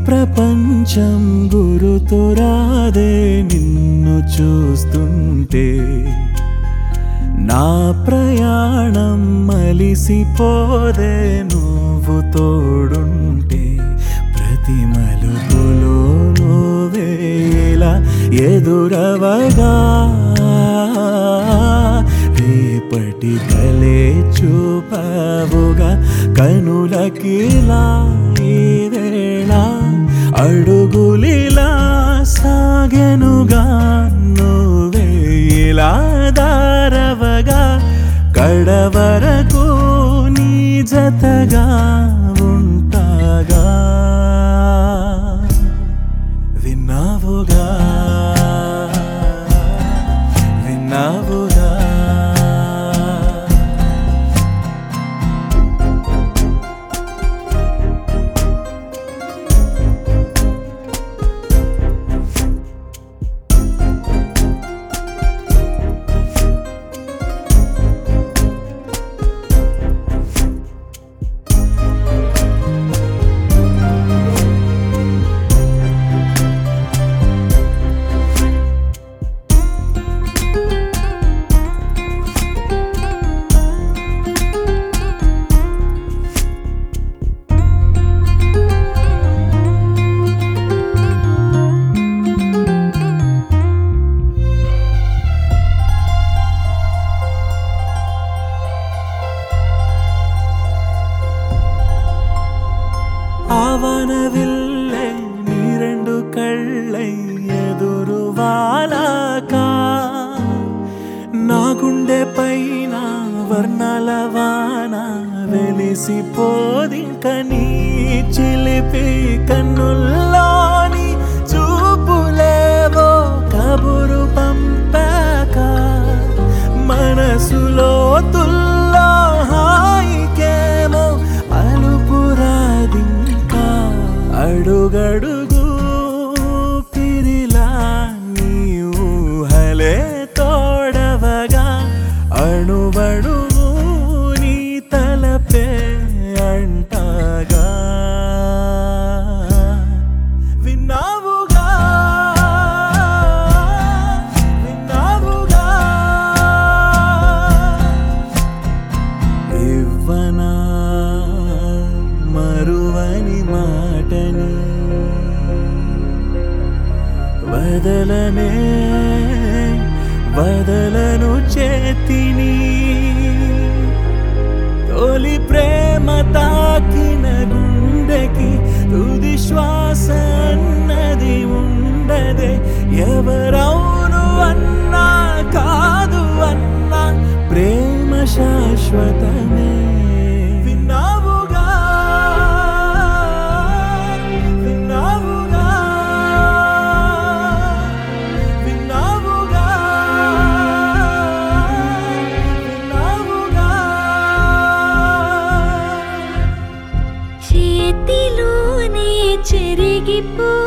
ప్రపంచం గురుతురాదే నిన్ను చూస్తుంటే నా ప్రయాణం మలిసిపోదే నువ్వు తోడుంటే ప్రతి మలుపులో నువ్వేలా ఎదురవగా రేపటి కలే చూపవుగా కనులకిలా ఈ వేళ అడుగులిలా సాగెనుగా నువ్వేలా దారవగా కడవరకు నీ జతగా ఉంటాగా విన్నావుగా విన్నావుగా ఆవనవిల్లే నీ రెండు కళ్ళై ఎదురు వాలాకా నా గుండె పైన వర్ణాల వాన వెలిసిపోదింక నీ చిలిపి కన్నుల్లోని చూపులేవో కబురు పంపాక మనసులో తుల్లో హాయికేమో అలుపురాదింకా అడుగడుగు పిరిలా నీ ఊహలే తోడవగా అణువణువు నీ తలపే అంటగా విన్నావుగా విన్నావుగా ఇవ్వనా మరువని మాటని వదలనే వదలను చేతిని తొలి ప్రేమ తాకిన గుండెకి తుది శ్వాస అన్నది ఉండదే ఎవరవును అన్నా కాదు అన్నా ప్రేమ శాశ్వతమే విన్నావుగా విన్నావుగా విన్నావుగా విన్నావుగా చేతిలోనే చెరిగిపో